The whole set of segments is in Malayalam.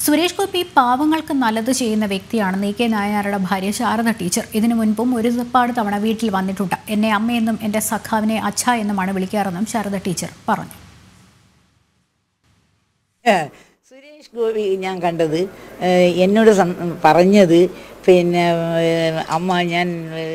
സുരേഷ് ഗോപി പാവങ്ങൾക്ക് നല്ലത് ചെയ്യുന്ന വ്യക്തിയാണെന്ന് ഇ കെ നായനാരുടെ ഭാര്യ ശാരദ ടീച്ചർ ഇതിനു മുൻപും ഒരുപാട് തവണ വീട്ടിൽ വന്നിട്ടുണ്ട് എന്നെ അമ്മയെന്നും എൻ്റെ സഖാവിനെ അച്ഛ എന്നുമാണ് വിളിക്കാറെന്നും ശാരദ ടീച്ചർ പറഞ്ഞു ഏ, സുരേഷ് ഗോപി ഞാൻ കണ്ടത് ഏ, എന്നോട് സം- പറഞ്ഞത് പിന്നെ ഏ, അമ്മ ഞാൻ ഏ,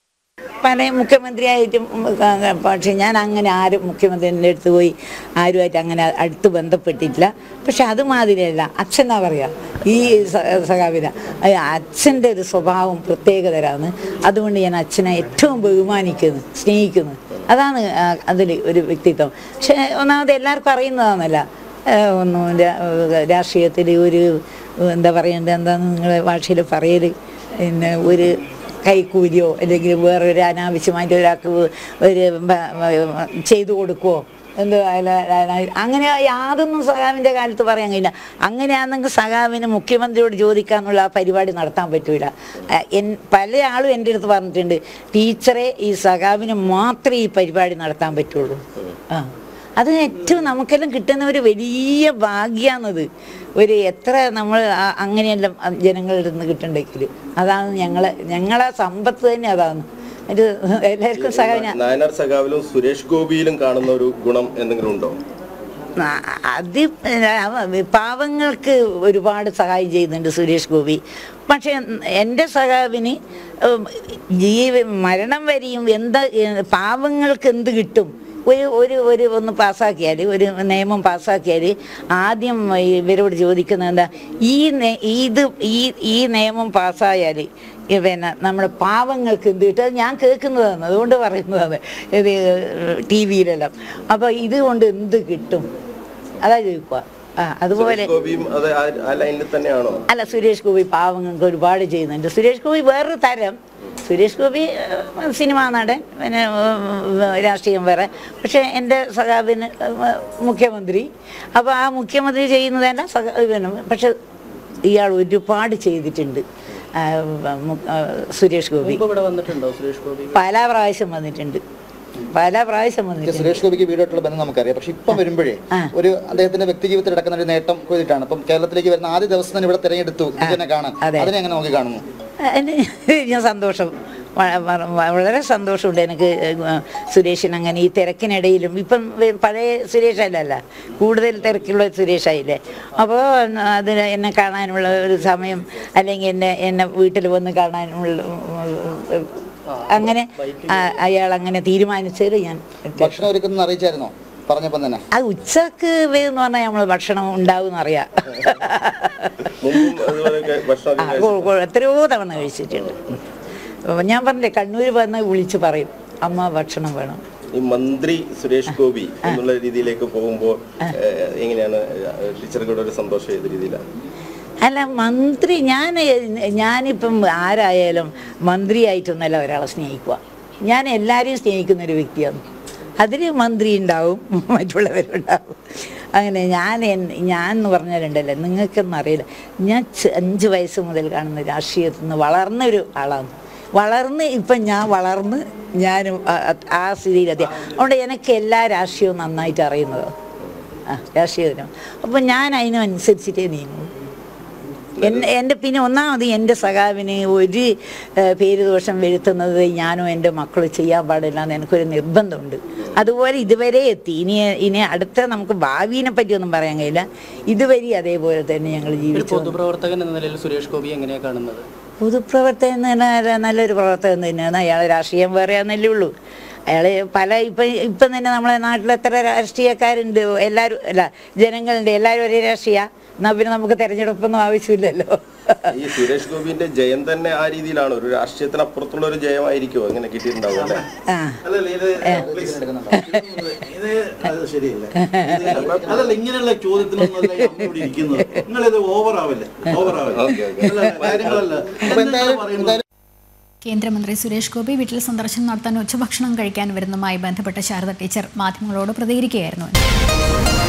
പല മുഖ്യമന്ത്രിയായിട്ടും ഉം, ക- ക- പക്ഷെ ഞാൻ അങ്ങനെ ആരും മുഖ്യമന്ത്രിൻ്റെ അടുത്ത് പോയി ആരുമായിട്ട് അങ്ങനെ അടുത്ത് ബന്ധപ്പെട്ടിട്ടില്ല പക്ഷെ അതുമാതിരിയല്ല അച്ഛനാ പറയാ ഈ സ- സഖാവിന അത് അച്ഛൻ്റെ ഒരു സ്വഭാവം പ്രത്യേകതരാണ് അതുകൊണ്ട് ഞാൻ അച്ഛനെ ഏറ്റവും ബഹുമാനിക്കുന്നു സ്നേഹിക്കുന്നു അതാണ് അതിൽ ഒരു വ്യക്തിത്വം പക്ഷെ ഒന്നാമത് എല്ലാവർക്കും അറിയുന്നതാണല്ല ഏഹ് ഒന്നും രാഷ്ട്രീയത്തിൽ ഒരു എന്താ പറയേണ്ടത് എന്താന്ന് നിങ്ങളുടെ ഭാഷയിൽ പറയൽ പിന്നെ ഒരു കൈക്കൂലിയോ അല്ലെങ്കിൽ വേറൊരു അനാവശ്യമായിട്ട് ഒരാൾക്ക് ഒരു ബ- ബ- ചെയ്തു കൊടുക്കുവോ എന്ത് അല്ല- അല്ല- അങ്ങനെ യാതൊന്നും സഖാവിൻ്റെ കാലത്ത് പറയാൻ കഴിയില്ല അങ്ങനെയാണെങ്കിൽ സഖാവിന് മുഖ്യമന്ത്രിയോട് ചോദിക്കാന്നുള്ള ആ പരിപാടി നടത്താൻ പറ്റൂല ആ, എൻ പല ആളും എൻ്റെ അടുത്ത് പറഞ്ഞിട്ടുണ്ട് ടീച്ചറെ ഈ സഖാവിന് മാത്രമേ ഈ പരിപാടി നടത്താൻ പറ്റുള്ളൂ ആ അത് ഏറ്റവും നമുക്കെല്ലാം കിട്ടുന്ന ഒരു വലിയ ഭാഗ്യാണത് ഒരു എത്ര നമ്മൾ ആ- അങ്ങനെയെല്ലാം ജനങ്ങളുടെ നിന്ന് കിട്ടുന്നുണ്ടെങ്കിൽ അതാണ് ഞങ്ങളെ ഞങ്ങളെ സമ്പത്ത് തന്നെ അതാണ് ഒരു എല്ലാവർക്കും സഹായം നായനാർ സഖാവിലും സുരേഷ് ഗോപിയിലും കാണുന്ന ഒരു ഗുണം എന്തെങ്കിലും ഉണ്ടോ ആ, അത് പാവങ്ങൾക്ക് ഒരുപാട് സഹായം ചെയ്യുന്നുണ്ട് സുരേഷ് ഗോപി പക്ഷേ എൻ്റെ സഖാവിന് ഉം, ജീവ മരണം വരെയും എന്താ ഏ, പാവങ്ങൾക്ക് എന്ത് കിട്ടും ഒരു ഒരു ഒരു ഒന്ന് പാസ്സാക്കിയാൽ ഒരു നിയമം പാസ്സാക്കിയാൽ ആദ്യം ഇവരോട് ചോദിക്കുന്നത് എന്താ ഈ നേ- ഇത് ഈ ഈ നിയമം പാസ്സായാൽ പിന്നെ നമ്മുടെ പാവങ്ങൾക്ക് എന്ത് കിട്ടും അത് ഞാൻ കേൾക്കുന്നതാണ് അതുകൊണ്ട് പറയുന്നതാണ് ഇത് ടി വിയിലെല്ലാം അപ്പോൾ ഇതുകൊണ്ട് എന്ത് കിട്ടും അതാ ചോദിക്കുക ആ അതുപോലെ സുരേഷ് ഗോപിയും അത് ആ- ആ ലൈനിൽ തന്നെയാണോ അല്ല സുരേഷ് ഗോപി പാവങ്ങൾക്ക് ഒരുപാട് ചെയ്യുന്നുണ്ട് സുരേഷ് ഗോപി വേറൊരു തരം സുരേഷ് ഗോപി ഏഹ്, സിനിമാ നടൻ പിന്നെ ഏഹ്, രാഷ്ട്രീയം വേറെ പക്ഷേ എൻ്റെ സഖാവിന് ഏഹ്, മുഖ്യമന്ത്രി അപ്പോൾ ആ മുഖ്യമന്ത്രി ചെയ്യുന്നതല്ല സഖ പിന്നെ പക്ഷെ ഇയാൾ ഒരുപാട് ചെയ്തിട്ടുണ്ട് ആ, മു- ആ, സുരേഷ് ഗോപി മുമ്പ് ഇവിടെ വന്നിട്ടുണ്ടോ സുരേഷ് ഗോപി പല പ്രാവശ്യം വന്നിട്ടുണ്ട് പല പ്രാവശ്യം ഇത് വന്നിട്ടുണ്ട് സുരേഷ് ഗോപിക്ക് വീടായിട്ടുള്ള ബന്ധം നമുക്കറിയാം പക്ഷെ ഇപ്പം വരുമ്പോഴേ ആ. ഒരു അദ്ദേഹത്തിന്റെ വ്യക്തി ജീവിതത്തിൽ നടക്കുന്ന ഒരു നേട്ടം കൊയ്തിട്ടാണ് ഇപ്പം കേരളത്തിലേക്ക് വരുന്ന ആദ്യ ദിവസം തന്നെ ഇവിടെ തിരഞ്ഞെടുത്തു ഇതിനെ കാണാൻ അതെ. അതിനെ എങ്ങനെ നോക്കി കാണുന്നു അതിന് ഞാൻ സന്തോഷം വ- വ- വ- വളരെ സന്തോഷമുണ്ട് എനിക്ക് ഏഹ്, സുരേഷിന് അങ്ങനെ ഈ തിരക്കിനിടയിലും ഇപ്പം വെ- പഴയ സുരേഷ് അല്ലല്ല കൂടുതൽ തിരക്കുള്ള സുരേഷായില്ലേ അപ്പോൾ അതിന് എന്നെ കാണാനുള്ള ഒരു സമയം അല്ലെങ്കിൽ എന്നെ എന്നെ വീട്ടിൽ വന്ന് കാണാനുള്ള ഉം, അങ്ങനെ ആ- അയാൾ അങ്ങനെ തീരുമാനിച്ചത് ഞാൻ ഭക്ഷണം ഒരുക്കുന്ന അറിയിച്ചായിരുന്നോ പറഞ്ഞപ്പം തന്നെ ആ ഉച്ചക്ക് എന്ന് പറഞ്ഞാൽ നമ്മൾ ഭക്ഷണം ഉണ്ടാവും അറിയാം മുമ്പും അതുപോലെയൊക്കെ ഭക്ഷണം ആ, കൊ- കൊ- എത്രയോ തവണ കഴിച്ചിട്ടുണ്ട് അപ്പൊ ഞാൻ പറഞ്ഞില്ലേ കണ്ണൂർ വന്ന് വിളിച്ച് പറയും അമ്മ ഭക്ഷണം വേണം ഈ മന്ത്രി സുരേഷ് ഗോപി എന്നുള്ള രീതിയിലേക്ക് പോകുമ്പോൾ ഏഹ്, എങ്ങനെയാണ് ടീച്ചർക്ക് കൂടെ ഒരു സന്തോഷം ഏത് രീതിയിലാണ് അല്ല മന്ത്രി ഞാൻ ഞാനിപ്പം ആരായാലും മന്ത്രിയായിട്ടൊന്നല്ല ഒരാളെ സ്നേഹിക്കുക ഞാൻ എല്ലാവരെയും സ്നേഹിക്കുന്ന ഒരു വ്യക്തിയാണ് അതിൽ മന്ത്രി ഉണ്ടാവും മറ്റുള്ളവരുണ്ടാവും അങ്ങനെ ഞാൻ എൻ- ഞാൻ എന്ന് പറഞ്ഞാലുണ്ടല്ലോ നിങ്ങൾക്കൊന്നും അറിയില്ല ഞാൻ ചെ- അഞ്ച് വയസ്സ് മുതൽ കാണുന്ന രാഷ്ട്രീയത്തിൽ നിന്ന് വളർന്ന ഒരു ആളാണ് വളർന്ന് ഇപ്പം ഞാൻ വളർന്ന് ഞാനും ആ- ആ- ആ സ്ഥിതിയിലെത്തി അതുകൊണ്ട് എനിക്ക് എല്ലാ രാഷ്ട്രീയവും നന്നായിട്ട് അറിയുന്നത് ആ രാഷ്ട്രീയത്തിനും അപ്പം ഞാൻ അതിനനുസരിച്ചിട്ടേ നീങ്ങും എന്നെ എൻ്റെ പിന്നെ ഒന്നാമത് എൻ്റെ സഖാവിന് ഒരു ഏഹ്, പേര് ദോഷം വരുത്തുന്നത് ഞാനോ എൻ്റെ മക്കളോ ചെയ്യാൻ പാടില്ല എന്ന് എനിക്കൊരു നിർബന്ധമുണ്ട് അതുപോലെ ഇതുവരെ എത്തി ഇനി ഇനി അടുത്ത നമുക്ക് ഭാവിനെ പറ്റിയൊന്നും പറയാൻ കഴിയില്ല ഇതുവരെ അതേപോലെ തന്നെ ഞങ്ങൾ ഒരു ജീവിച്ചു വന്നു. പൊതുപ്രവർത്തകൻ എന്ന നിലയിൽ സുരേഷ് ഗോപി എങ്ങനെയാണ് കാണുന്നത് പൊതുപ്രവർത്തകൻ എന്ന് പറഞ്ഞാൽ നല്ലൊരു പ്രവർത്തകൻ തന്നെയാണ് അയാൾ രാഷ്ട്രീയം വേറെയാണെന്നല്ലേ ഉള്ളൂ അയാൾ പല ഇപ്പം ഇപ്പം തന്നെ നമ്മളെ നാട്ടിൽ എത്ര രാഷ്ട്രീയക്കാരുണ്ട് എല്ലാവരും അല്ല ജനങ്ങളുണ്ട് എല്ലാവരും ഒരേ രാഷ്ട്രീയ എന്നാൽ പിന്നെ നമുക്ക് തെരഞ്ഞെടുപ്പൊന്നും ആവശ്യമില്ലല്ലോ ഈ സുരേഷ് ഗോപിന്റെ ജയം തന്നെ ആ രീതിയിലാണ് ഒരു രാഷ്ട്രീയത്തിനപ്പുറത്തുള്ള ഒരു ജയമായിരിക്കുമോ അങ്ങനെ കിട്ടിയിട്ടുണ്ടാവും അല്ലേ ആ അല്ലല്ല ഇത് please. ഇത് അത് ശരിയല്ല ഇത് അതല്ല ഇങ്ങനെയുള്ള ചോദ്യത്തിനൊന്നുമല്ല ഈ അമ്മ ഇവിടെ ഇരിക്കുന്നത് നിങ്ങളിത് ഓവർ ആവല്ലേ ഓവർ ആവല്ലേ ഓക്കെ, ഓക്കെ. അല്ല, കാര്യങ്ങളല്ല അപ്പൊ എന്തായാലും പറയുന്നത് കേന്ദ്രമന്ത്രി സുരേഷ് ഗോപി വീട്ടിൽ സന്ദർശനം നടത്താൻ ഉച്ചഭക്ഷണം കഴിക്കാൻ വരുന്നതുമായി ബന്ധപ്പെട്ട ശാരദ ടീച്ചർ മാധ്യമങ്ങളോട് പ്രതികരിക്കുകയായിരുന്നു